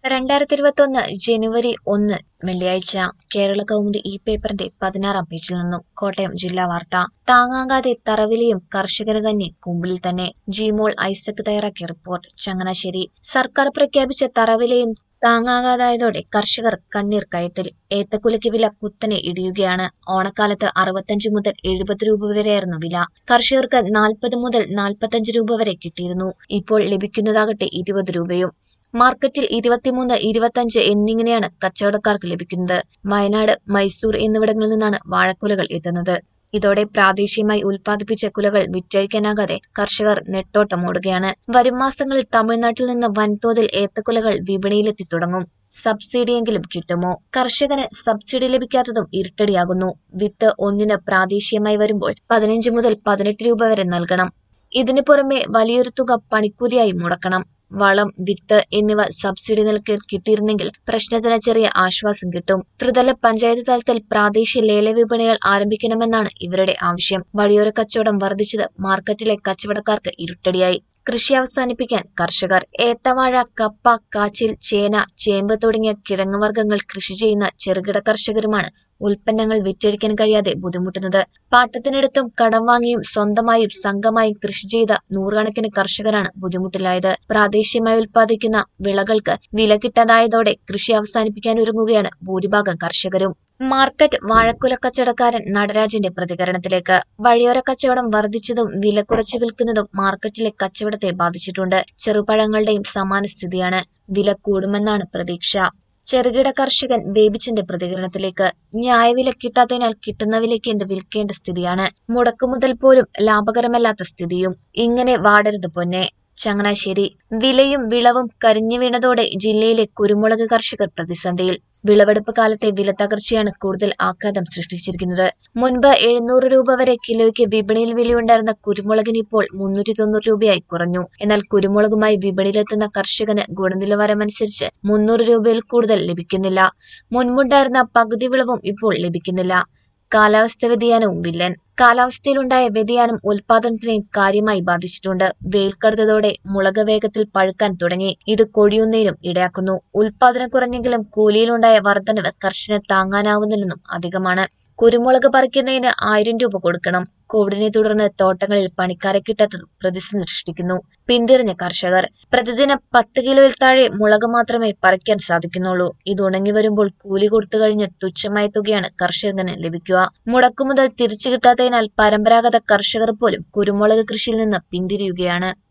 രണ്ടായിരത്തി ഇരുപത്തൊന്ന് ജനുവരി ഒന്ന് വെള്ളിയാഴ്ച കേരള കൗമുദി ഈ പേപ്പറിന്റെ പതിനാറാം പേജിൽ നിന്നും കോട്ടയം ജില്ലാ വാർത്ത താങ്ങാകാതെ തറവിലയും കർഷകന് തന്നെ കുമ്പിളിൽ തന്നെ ജിമോൾ ഐസക് തയ്യാറാക്കിയ റിപ്പോർട്ട് ചങ്ങനാശ്ശേരി സർക്കാർ പ്രഖ്യാപിച്ച തറവിലയും താങ്ങാകാതായതോടെ കർഷകർ കണ്ണീർ കയത്തിൽ ഏത്തക്കുലയ്ക്ക് വില കുത്തനെ ഇടിയുകയാണ് ഓണക്കാലത്ത് അറുപത്തഞ്ച് മുതൽ എഴുപത് രൂപ വരെയായിരുന്നു വില കർഷകർക്ക് നാൽപ്പത് മുതൽ നാൽപ്പത്തഞ്ച് രൂപ വരെ കിട്ടിയിരുന്നു ഇപ്പോൾ ലഭിക്കുന്നതാകട്ടെ ഇരുപത് രൂപയും മാർക്കറ്റിൽ ഇരുപത്തിമൂന്ന് ഇരുപത്തഞ്ച് എന്നിങ്ങനെയാണ് കച്ചവടക്കാർക്ക് ലഭിക്കുന്നത് വയനാട് മൈസൂർ എന്നിവിടങ്ങളിൽ നിന്നാണ് വാഴക്കുലകൾ എത്തുന്നത് ഇതോടെ പ്രാദേശികമായി ഉൽപ്പാദിപ്പിച്ച കുലകൾ വിറ്റഴിക്കാനാകാതെ കർഷകർ നെട്ടോട്ടമോടുകയാണ് വരും മാസങ്ങളിൽ തമിഴ്നാട്ടിൽ നിന്ന് വൻതോതിൽ ഏത്തക്കുലകൾ വിപണിയിലെത്തി തുടങ്ങും സബ്സിഡിയെങ്കിലും കിട്ടുമോ കർഷകന് സബ്സിഡി ലഭിക്കാത്തതും ഇരുട്ടടിയാകുന്നു വിത്ത് ഒന്നിന് പ്രാദേശികമായി വരുമ്പോൾ പതിനഞ്ച് മുതൽ പതിനെട്ട് രൂപ വരെ നൽകണം ഇതിനു പുറമെ വലിയൊരു തുക പണിക്കൂലിയായി മുടക്കണം വളം വിത്ത് എന്നിവ സബ്സിഡി നിലക്കിൽ കിട്ടിയിരുന്നെങ്കിൽ പ്രശ്നത്തിന് ചെറിയ ആശ്വാസം കിട്ടും ത്രിതല പഞ്ചായത്ത് തലത്തിൽ പ്രാദേശിക ലേല വിപണികൾ ആരംഭിക്കണമെന്നാണ് ഇവരുടെ ആവശ്യം വഴിയോര കച്ചവടം വർദ്ധിച്ചത് മാർക്കറ്റിലെ കച്ചവടക്കാർക്ക് ഇരുട്ടടിയായി കൃഷി അവസാനിപ്പിക്കാൻ കർഷകർ ഏത്തവാഴ കപ്പ കാച്ചിൽ ചേന ചേമ്പ് തുടങ്ങിയ കിഴങ്ങുവർഗ്ഗങ്ങൾ കൃഷി ചെയ്യുന്ന ചെറുകിട കർഷകരുമാണ് ഉൽപ്പന്നങ്ങൾ വിറ്റഴിക്കാൻ കഴിയാതെ ബുദ്ധിമുട്ടുന്നത് പാട്ടത്തിനെടുത്തും കടം വാങ്ങിയും സ്വന്തമായും സംഘമായും കൃഷി ചെയ്ത നൂറുകണക്കിന് കർഷകരാണ് ബുദ്ധിമുട്ടിലായത് പ്രാദേശികമായി ഉൽപ്പാദിക്കുന്ന വിളകൾക്ക് വില കിട്ടാതായതോടെ കൃഷി അവസാനിപ്പിക്കാൻ ഒരുങ്ങുകയാണ് ഭൂരിഭാഗം കർഷകരും മാർക്കറ്റ് വാഴക്കുല കച്ചവടക്കാരൻ നടരാജന്റെ പ്രതികരണത്തിലേക്ക് വഴിയോര കച്ചവടം വർദ്ധിച്ചതും വില കുറച്ച് വിൽക്കുന്നതും മാർക്കറ്റിലെ കച്ചവടത്തെ ബാധിച്ചിട്ടുണ്ട് ചെറുപഴങ്ങളുടെയും സമാന സ്ഥിതിയാണ് വില കൂടുമെന്നാണ് പ്രതീക്ഷ ചെറുകിട കർഷകൻ ബേബിച്ചന്റെ പ്രതികരണത്തിലേക്ക് ന്യായവില കിട്ടാത്തതിനാൽ കിട്ടുന്ന വിലയ്ക്ക് എന്ത് വിൽക്കേണ്ട സ്ഥിതിയാണ് മുടക്കുമുതൽ പോലും ലാഭകരമല്ലാത്ത സ്ഥിതിയും ഇങ്ങനെ വാടരുത് പൊന്നെ ചങ്ങനാശ്ശേരി വിലയും വിളവും കരിഞ്ഞു വീണതോടെ ജില്ലയിലെ കുരുമുളക് കർഷകർ പ്രതിസന്ധിയിൽ വിളവെടുപ്പ് കാലത്തെ വില തകർച്ചയാണ് കൂടുതൽ ആഘാതം സൃഷ്ടിച്ചിരിക്കുന്നത് മുൻപ് എഴുന്നൂറ് രൂപ വരെ കിലോയ്ക്ക് വിപണിയിൽ വിലയുണ്ടായിരുന്ന കുരുമുളകിന് ഇപ്പോൾ മുന്നൂറ്റി തൊണ്ണൂറ് രൂപയായി കുറഞ്ഞു എന്നാൽ കുരുമുളകുമായി വിപണിയിലെത്തുന്ന കർഷകന് ഗുണനിലവാരമനുസരിച്ച് മുന്നൂറ് രൂപയിൽ കൂടുതൽ ലഭിക്കുന്നില്ല മുൻപുണ്ടായിരുന്ന പകുതി വിളവും ഇപ്പോൾ ലഭിക്കുന്നില്ല കാലാവസ്ഥ വ്യതിയാനവും വില്ലൻ കാലാവസ്ഥയിലുണ്ടായ വ്യതിയാനം ഉൽപാദനത്തിനെയും കാര്യമായി ബാധിച്ചിട്ടുണ്ട് വെയിൽ കടുത്തതോടെ മുളക് വേഗത്തിൽ പഴുക്കാൻ തുടങ്ങി ഇത് കൊഴിയുന്നതിനും ഇടയാക്കുന്നു ഉൽപാദനം കുറഞ്ഞെങ്കിലും കൂലിയിലുണ്ടായ വർധനവ് കർഷകന് താങ്ങാനാവുന്നില്ലെന്നും അധികമാണ് കുരുമുളക് പറിക്കുന്നതിന് ആയിരം രൂപ കൊടുക്കണം കോവിഡിനെ തുടർന്ന് തോട്ടങ്ങളിൽ പണിക്കാരെ കിട്ടാത്തതും പ്രതിസന്ധി സൃഷ്ടിക്കുന്നു പിന്തിരിഞ്ഞ കർഷകർ പ്രതിദിനം പത്ത് കിലോയിൽ താഴെ മുളക് മാത്രമേ പറിക്കാൻ സാധിക്കുന്നുള്ളൂ ഇത് ഉണങ്ങി വരുമ്പോൾ കൂലി കൊടുത്തു കഴിഞ്ഞ് തുച്ഛമായ തുകയാണ് കർഷകന് ലഭിക്കുക മുടക്കുമുതൽ തിരിച്ചു കിട്ടാത്തതിനാൽ പരമ്പരാഗത കർഷകർ പോലും കുരുമുളക് കൃഷിയിൽ നിന്ന് പിന്തിരിയുകയാണ്